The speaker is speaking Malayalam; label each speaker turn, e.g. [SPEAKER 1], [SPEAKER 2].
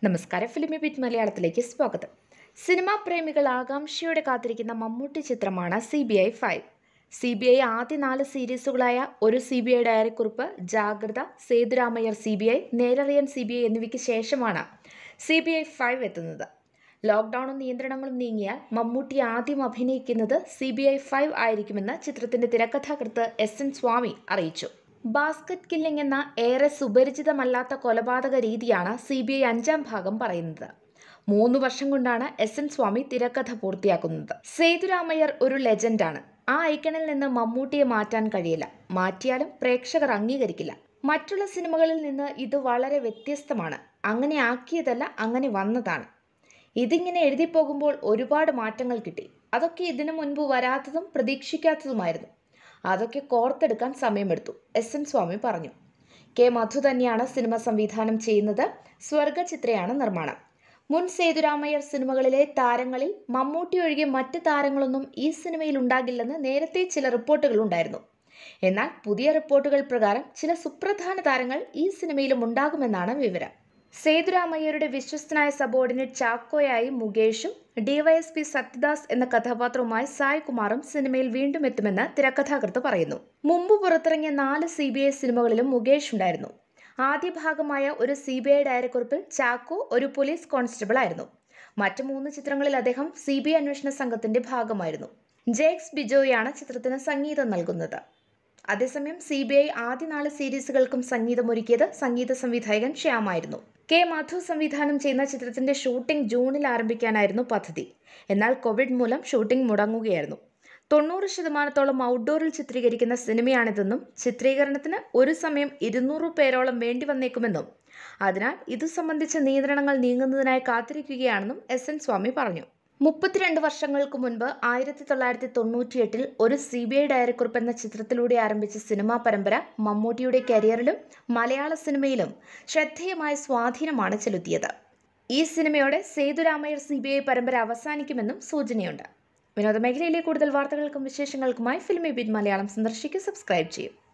[SPEAKER 1] നമസ്കാരം ഫിലിമി ബിറ്റ് മലയാളത്തിലേക്ക് സ്വാഗതം സിനിമാ പ്രേമികൾ ആകാംക്ഷയോടെ കാത്തിരിക്കുന്ന മമ്മൂട്ടി ചിത്രമാണ് C B I five C B I ആദ്യ നാല് സീരീസുകളായ ഒരു സി ബി ഐ ഡയറിക്കുറിപ്പ് Jagratha Sethuramaiyer C B I Nerariyan C B I എന്നിവയ്ക്ക് ശേഷമാണ് സി ബി ഐ ഫൈവ് എത്തുന്നത് ലോക്ക്ഡൌണും നിയന്ത്രണങ്ങളും നീങ്ങിയാൽ മമ്മൂട്ടി ആദ്യം അഭിനയിക്കുന്നത് സി ബി ഐ ഫൈവ് ആയിരിക്കുമെന്ന് ചിത്രത്തിന്റെ തിരക്കഥാകൃത്ത് എസ് എൻ സ്വാമി അറിയിച്ചു ബാസ്ക്കറ്റ് കില്ലിംഗ് എന്ന ഏറെ സുപരിചിതമല്ലാത്ത കൊലപാതക രീതിയാണ് സി ബി ഐ അഞ്ചാം ഭാഗം പറയുന്നത് മൂന്ന് വർഷം കൊണ്ടാണ് എസ് എൻ സ്വാമി തിരക്കഥ പൂർത്തിയാക്കുന്നത് സേതുരാമയ്യർ ഒരു ലെജൻഡാണ് ആ ഐക്കണിൽ നിന്ന് മമ്മൂട്ടിയെ മാറ്റാൻ കഴിയില്ല മാറ്റിയാലും പ്രേക്ഷകർ അംഗീകരിക്കില്ല മറ്റുള്ള സിനിമകളിൽ നിന്ന് ഇത് വളരെ വ്യത്യസ്തമാണ് അങ്ങനെ ആക്കിയതല്ല അങ്ങനെ വന്നതാണ് ഇതിങ്ങനെ എഴുതി പോകുമ്പോൾ ഒരുപാട് മാറ്റങ്ങൾ കിട്ടി അതൊക്കെ ഇതിനു മുൻപ് വരാത്തതും പ്രതീക്ഷിക്കാത്തതുമായിരുന്നു അതൊക്കെ കോർത്തെടുക്കാൻ സമയമെടുത്തു എസ് എൻ സ്വാമി പറഞ്ഞു കെ മധു തന്നെയാണ് സിനിമ സംവിധാനം ചെയ്യുന്നത് സ്വർഗചിത്രയാണ് നിർമ്മാണം മുൻ സേതുരാമയ്യർ സിനിമകളിലെ താരങ്ങളിൽ മമ്മൂട്ടി ഒഴികെ മറ്റ് താരങ്ങളൊന്നും ഈ സിനിമയിൽ ഉണ്ടാകില്ലെന്ന് നേരത്തെ ചില റിപ്പോർട്ടുകൾ ഉണ്ടായിരുന്നു എന്നാൽ പുതിയ റിപ്പോർട്ടുകൾ പ്രകാരം ചില സുപ്രധാന താരങ്ങൾ ഈ സിനിമയിലും ഉണ്ടാകുമെന്നാണ് വിവരം സേതുരാമയ്യരുടെ വിശ്വസ്തനായ സബോർഡിനേറ്റ് ചാക്കോയായി മുകേഷും ഡിവൈഎസ്പി സത്യദാസ് എന്ന കഥാപാത്രവുമായി സായ് കുമാറും സിനിമയിൽ വീണ്ടും എത്തുമെന്ന് തിരക്കഥാകൃത്ത് പറയുന്നു മുമ്പ് പുറത്തിറങ്ങിയ നാല് സി ബി ഐ സിനിമകളിലും മുകേഷ് ഉണ്ടായിരുന്നു ആദ്യ ഭാഗമായ ഒരു സി ബി ഐ ഡയറിക്കുറിപ്പിൽ ചാക്കോ ഒരു പോലീസ് കോൺസ്റ്റബിൾ ആയിരുന്നു മറ്റു മൂന്ന് ചിത്രങ്ങളിൽ അദ്ദേഹം സി ബി ഐ അന്വേഷണ സംഘത്തിന്റെ ഭാഗമായിരുന്നു ജേക്സ് ബിജോയാണ് ചിത്രത്തിന് സംഗീതം നൽകുന്നത് അതേസമയം സി ബി ഐ ആദ്യ നാല് സീരീസുകൾക്കും സംഗീതമൊരുക്കിയത് സംഗീത സംവിധായകൻ ശ്യാമായിരുന്നു കെ മാധു സംവിധാനം ചെയ്യുന്ന ചിത്രത്തിന്റെ ഷൂട്ടിംഗ് ജൂണിൽ ആരംഭിക്കാനായിരുന്നു പദ്ധതി എന്നാൽ കോവിഡ് മൂലം ഷൂട്ടിംഗ് മുടങ്ങുകയായിരുന്നു തൊണ്ണൂറ് ശതമാനത്തോളം ഔട്ട്ഡോറിൽ ചിത്രീകരിക്കുന്ന സിനിമയാണിതെന്നും ചിത്രീകരണത്തിന് ഒരു സമയം ഇരുന്നൂറ് പേരോളം വേണ്ടി വന്നേക്കുമെന്നും അതിനാൽ ഇതു സംബന്ധിച്ച നിയന്ത്രണങ്ങൾ നീങ്ങുന്നതിനായി കാത്തിരിക്കുകയാണെന്നും എസ് എൻ സ്വാമി പറഞ്ഞു മുപ്പത്തിരണ്ട് വർഷങ്ങൾക്ക് മുൻപ് ആയിരത്തി തൊള്ളായിരത്തി തൊണ്ണൂറ്റിയെട്ടിൽ ഒരു സി ബി ഐ ഡയറിക്കുറിപ്പ് എന്ന ചിത്രത്തിലൂടെ ആരംഭിച്ച സിനിമാ പരമ്പര മമ്മൂട്ടിയുടെ കരിയറിലും മലയാള സിനിമയിലും ശ്രദ്ധേയമായ സ്വാധീനമാണ് ചെലുത്തിയത് ഈ സിനിമയോടെ സേതുരാമയ്യർ സി ബി ഐ പരമ്പര അവസാനിക്കുമെന്നും സൂചനയുണ്ട് വിനോദ മേഖലയിലെ കൂടുതൽ വാർത്തകൾക്കും വിശേഷങ്ങൾക്കുമായി ഫിലിമി ബിറ്റ് മലയാളം സന്ദർശിക്കുക സബ്സ്ക്രൈബ് ചെയ്യും